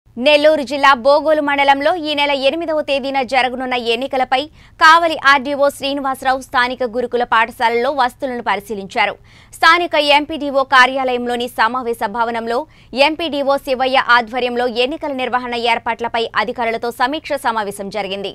నెల్లూరు జిల్లా బోగోలు మండలంలో ఈ నెల ఎనిమిదవ తేదీన జరగనున్న ఎన్నికలపై కావలి ఆర్డీఓ శ్రీనివాసరావు స్థానిక గురుకుల పాఠశాలలో వస్తువులను పరిశీలించారు స్థానిక ఎంపీడీఓ కార్యాలయంలోని సమావేశ భవనంలో ఎంపీడీఓ శివయ్య ఆధ్వర్యంలో ఎన్నికల నిర్వహణ ఏర్పాట్లపై అధికారులతో సమీక్ష సమావేశం జరిగింది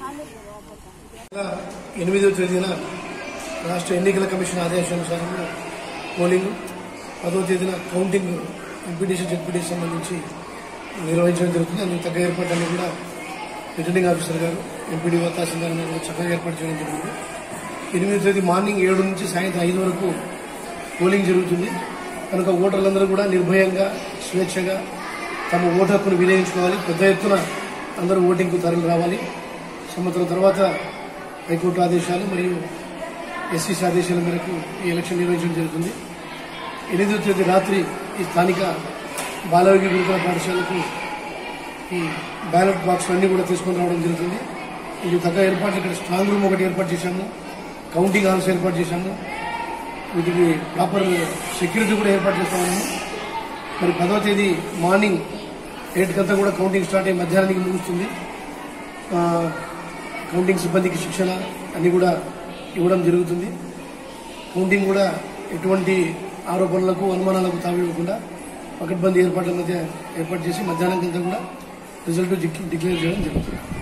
ఎనిమిదవ తేదీన రాష్ట్ర ఎన్నికల కమిషన్ ఆదేశానుసారం పోలింగ్ పదవ తేదీన కౌంటింగ్ ఎంపీటీసీ జెడ్పీటీసీ సంబంధించి నిర్వహించడం జరుగుతుంది అందుకు తగ్గ ఏర్పాట్లన్నీ కూడా రిటర్నింగ్ ఆఫీసర్ గారు ఎంపీడీఓ తహసీల్దార్ గారు కూడా చక్కగా ఏర్పాటు చేయడం జరిగింది ఎనిమిదవ తేదీ మార్నింగ్ ఏడు నుంచి సాయంత్రం ఐదు వరకు పోలింగ్ జరుగుతుంది కనుక ఓటర్లందరూ కూడా నిర్భయంగా స్వేచ్ఛగా తమ ఓటు హక్కును వినియోగించుకోవాలి పెద్ద ఎత్తున అందరూ ఓటింగ్కు తరలి రావాలి సంవత్సరం తర్వాత హైకోర్టు ఆదేశాలు మరియు ఎస్సీసీ ఆదేశాల మేరకు ఈ ఎలక్షన్ నిర్వహించడం జరుగుతుంది ఎనిమిదవ తేదీ రాత్రి ఈ స్థానిక బాలయోగి గురుకుల పాఠశాలకు ఈ బ్యాలెట్ బాక్స్ అన్ని కూడా తీసుకొని రావడం జరుగుతుంది ఇది తగ్గ ఏర్పాట్లు ఇక్కడ స్ట్రాంగ్ రూమ్ ఒకటి ఏర్పాటు చేశాము కౌంటింగ్ హాల్స్ ఏర్పాటు చేశాము వీటికి ప్రాపర్ సెక్యూరిటీ కూడా ఏర్పాటు చేస్తా ఉన్నాము మరి పదవ తేదీ మార్నింగ్ ఎయిట్ కంతా కూడా కౌంటింగ్ స్టార్ట్ అయ్యి మధ్యాహ్నానికి ముగుస్తుంది ఆ, కౌంటింగ్ సిబ్బందికి శిక్షణ అన్ని కూడా ఇవ్వడం జరుగుతుంది కౌంటింగ్ కూడా ఎటువంటి ఆరోపణలకు అనుమానాలకు తావివ్వకుండా పకడ్బందీ ఏర్పాట్ల మధ్య ఏర్పాటు చేసి మధ్యాహ్నం కింద కూడా రిజల్ట్ డిక్లేర్ చేయడం జరుగుతుంది